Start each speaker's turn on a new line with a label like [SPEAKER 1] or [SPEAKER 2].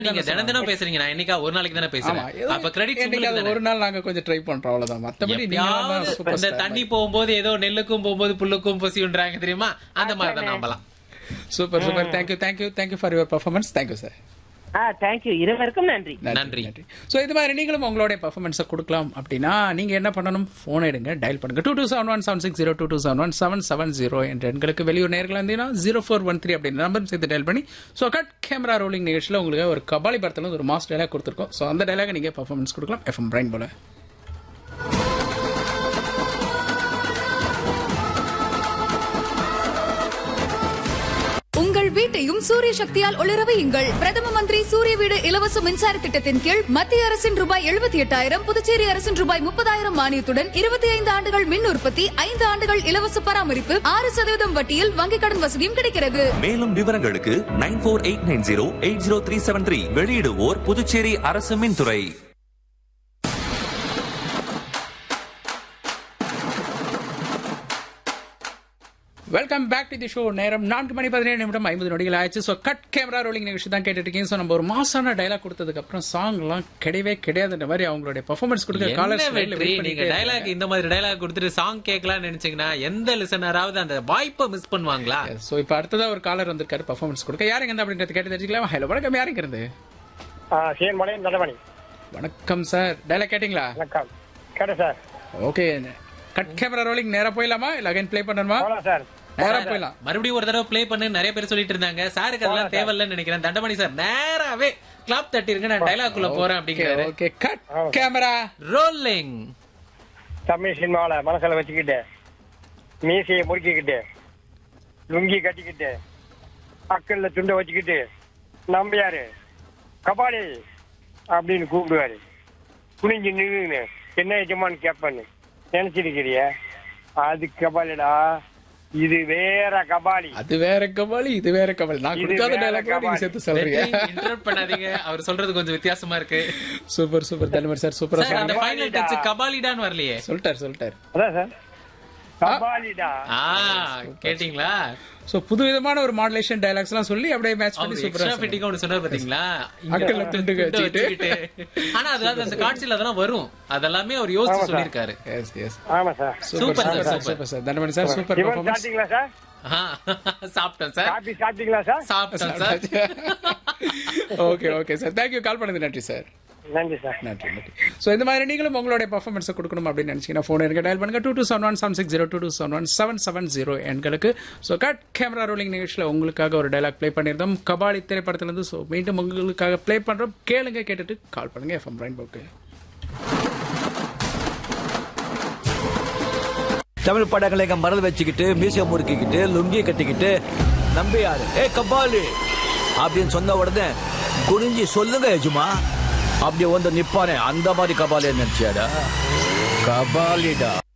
[SPEAKER 1] நீங்க தினம் தினம் பேசுறீங்க நான் என்னைக்கா ஒரு நாளைக்கு தானே
[SPEAKER 2] ஆமா
[SPEAKER 1] பேசுறேன் அப்ப கிரெடிட்
[SPEAKER 2] என்னைக்காவது ஒரு நாள் நாங்க கொஞ்சம் ட்ரை பண்றோம் அவ்வளவுதான் மத்தபடி நீங்க தான் சூப்பர்
[SPEAKER 1] இந்த தண்ணி போகும்போது ஏதோ நெல்லுக்கும் போகும்போது புல்லுக்கும் பசின்றாங்க தெரியுமா அந்த மாதிரி தான் நாமலாம்
[SPEAKER 2] super super thank you thank you thank you for your performance thank you sir
[SPEAKER 3] ஆ தேங்க்யூ இருவருக்கும் நன்றி
[SPEAKER 1] நன்றி.
[SPEAKER 2] ஸோ இது மாதிரி நீங்களும் உங்களுடைய பர்ஃபார்மன்ஸை கொடுக்கலாம் அப்படின்னா நீங்க என்ன பண்ணணும் ஃபோன் எடுங்க டயல் பண்ணுங்க two two seven one seven six zero two two seven one seven seven zero என்ற எண்களுக்கு வெளியூர் நேர்கள் இருந்தீங்கன்னா ஜீரோ ஃபோர் ஒன் த்ரீ அப்படின்னு நம்பர் சேர்த்து டயல் பண்ணி ஸோ கட் கேமரா ரோலிங் நிகழ்ச்சியில் உங்களுக்கு ஒரு கபாலி படத்தில் ஒரு மாஸ் டைலாக் கொடுத்துருக்கோம் ஸோ அந்த டைலாக நீங்க பர்ஃபார்மன்ஸ் கொடுக்கலாம் எஃப்எம் பிரைன் போல
[SPEAKER 4] உங்கள் வீட்டையும் சூரிய சக்தியால் ஒளிர வையுங்கள் பிரதம மந்திரி சூரிய வீடு இலவச மின்சார திட்டத்தின் கீழ் மத்திய அரசின் ரூபாய் எழுபத்தி எட்டாயிரம் புதுச்சேரி அரசின் ரூபாய் முப்பதாயிரம் மானியத்துடன் இருபத்தி ஐந்து ஆண்டுகள் மின் உற்பத்தி ஐந்து ஆண்டுகள் இலவச பராமரிப்பு ஆறு சதவீதம் வட்டியில் வங்கிக் கடன் வசதியும் கிடைக்கிறது
[SPEAKER 5] மேலும் விவரங்களுக்கு nine four eight nine zero eight zero three seven three வெளியிடுவோர் புதுச்சேரி அரசு மின்துறை
[SPEAKER 2] welcome back to the show நேரம் நான்கு மணி பதினேழு நிமிடம் ஐம்பது நொடிகள் ஆயிடுச்சு ஸோ கட் கேமரா ரோலிங் நிகழ்ச்சி தான் கேட்டுட்டு இருக்கீங்க ஸோ நம்ம ஒரு மாசான டைலாக் கொடுத்ததுக்கு அப்புறம் சாங்லாம் கிடையவே கிடையாதுன்ற மாதிரி அவங்களுடைய பர்ஃபார்மன்ஸ் கொடுக்குற
[SPEAKER 1] என்ன
[SPEAKER 2] காலர்ஸ்
[SPEAKER 1] வெற்றி நீங்க டைலாக் இந்த மாதிரி டைலாக் கொடுத்துட்டு சாங் கேட்கலாம்னு நினைச்சீங்கன்னா எந்த லிசனராவது அந்த வாய்ப்பை மிஸ் பண்ணுவாங்களா
[SPEAKER 2] ஸோ இப்போ அடுத்ததா ஒரு காலர் வந்திருக்காரு பர்ஃபார்மன்ஸ் கொடுக்க யாருங்க இருந்தா அப்படின்றது கேட்டு தெரிஞ்சுக்கலாம் ஹலோ வணக்கம் யாருங்க இருந்து
[SPEAKER 6] சீர்மலை நடமணி
[SPEAKER 2] வணக்கம் சார் டைலாக் கேட்டிங்களா
[SPEAKER 6] வணக்கம் கேட்டேன் sir
[SPEAKER 2] okay cut camera rolling நேரா போயிடலாமா இல்ல அகைன் ப்ளே பண்ணணுமா
[SPEAKER 6] போகலாம் சார்
[SPEAKER 2] நேரா போயிடலாம்
[SPEAKER 1] மறுபடியும் ஒரு தடவை ப்ளே பண்ணு நிறைய பேர் சொல்லிட்டு இருந்தாங்க சாருக்கு அதெல்லாம் தேவையில்லைன்னு நினைக்கிறேன் தண்டமணி சார் நேராவே கிளாப் தட்டிருங்க நான் டைலாக் குள்ள போறேன் அப்படிங்கிறாரு
[SPEAKER 2] okay cut camera
[SPEAKER 1] rolling
[SPEAKER 6] Tamil சினிமாவில் மனசில் வச்சுக்கிட்டு மீசையை முறுக்கிக்கிட்டு லுங்கி கட்டிக்கிட்டு அக்கல்ல துண்டை வச்சுக்கிட்டு நம்பியாரு கபாலி அப்படின்னு கூப்பிடுவாரு குனிஞ்சு நின்று என்ன எஜமான்னு கேட்பான்னு நினைச்சிருக்கிறிய அது கபாலிடா இது வேற கபாலி
[SPEAKER 2] அது வேற கபாலி இது வேற கபாலி நான்
[SPEAKER 6] இது
[SPEAKER 2] கொடுக்காத
[SPEAKER 6] வேற
[SPEAKER 2] டைலாக் நீங்க
[SPEAKER 6] கபாலி.
[SPEAKER 2] சேர்த்து சொல்றீங்க
[SPEAKER 1] இன்டர்ப்ட் பண்ணாதீங்க அவர் சொல்றது கொஞ்சம் வித்தியாசமா இருக்கு
[SPEAKER 2] சூப்பர் சூப்பர் தன்மர் சார் சூப்பரா
[SPEAKER 1] சார் அந்த
[SPEAKER 2] சொன்னீங்க
[SPEAKER 1] ஃபைனல் டச் கபாலிடான்னு வரலையே
[SPEAKER 2] சொல்லிட்டார் சொல்லிட்டார்
[SPEAKER 6] அதான் சார் கபாலிடா
[SPEAKER 1] ஆ கேட்டிங்களா
[SPEAKER 2] சோ புது விதமான ஒரு மாடுலேஷன் டைலாக்ஸ் எல்லாம் சொல்லி அப்படியே மேட்ச் பண்ணி
[SPEAKER 1] அவர்
[SPEAKER 2] சூப்பரா
[SPEAKER 1] எக்ஸ்ட்ரா ஃபிட்டிங் ஒன்று சொன்னார் பாத்தீங்களா இங்க
[SPEAKER 2] அக்கல்ல துண்டுக
[SPEAKER 1] துண்டை
[SPEAKER 2] வச்சுக்கிட்டு.
[SPEAKER 1] வச்சுக்கிட்டு. ஆனா அதாவது அந்த காட்சியில அதெல்லாம் வரும் அதெல்லாமே அவர் யோசிச்சு சொல்லியிருக்காரு
[SPEAKER 2] எஸ் எஸ்
[SPEAKER 6] ஆமா sir
[SPEAKER 2] super
[SPEAKER 1] Super,
[SPEAKER 2] sir
[SPEAKER 1] sir, super.
[SPEAKER 2] Super sir Thandamani sir super
[SPEAKER 6] tiffin
[SPEAKER 2] performance
[SPEAKER 6] சாப்பிட்டீங்களா சார்
[SPEAKER 1] ஆ, சாப்பிட்டேன் சார்
[SPEAKER 6] காபி சாப்பிட்டீங்களா சார்
[SPEAKER 1] சாப்பிட்டேன் sir
[SPEAKER 2] okay okay sir thank you call பண்ணது நன்றி சார்
[SPEAKER 6] நன்றி சார்
[SPEAKER 2] நன்றி நன்றி ஸோ இந்த மாதிரி நீங்களும் உங்களுடைய பர்ஃபார்மன்ஸை கொடுக்கணும் அப்படின்னு நினைச்சீங்கன்னா ஃபோன் எனக்கு டயல் பண்ணுங்க two two seven one seven six zero two two seven one seven seven zero எண்களுக்கு ஸோ கட் கேமரா ரோலிங் நிகழ்ச்சியில் உங்களுக்காக ஒரு டைலாக் ப்ளே பண்ணியிருந்தோம் கபாலி திரைப்படத்திலிருந்து ஸோ மீண்டும் உங்களுக்காக ப்ளே பண்ணுறோம் கேளுங்க கேட்டுட்டு கால் பண்ணுங்க எஃப்எம் ரெயின்போக்கு
[SPEAKER 7] தமிழ் படங்களை இங்க மறந்து வச்சுக்கிட்டு மீசை முறுக்கிக்கிட்டு லுங்கி கட்டிக்கிட்டு நம்பியாரு ஏ கபாலி அப்படின்னு சொன்ன உடனே குனிஞ்சி சொல்லுங்க எஜுமா அப்படி வந்து நிப்பானே அந்த மாதிரி கபாலி நினைச்சியாடா கபாலிடா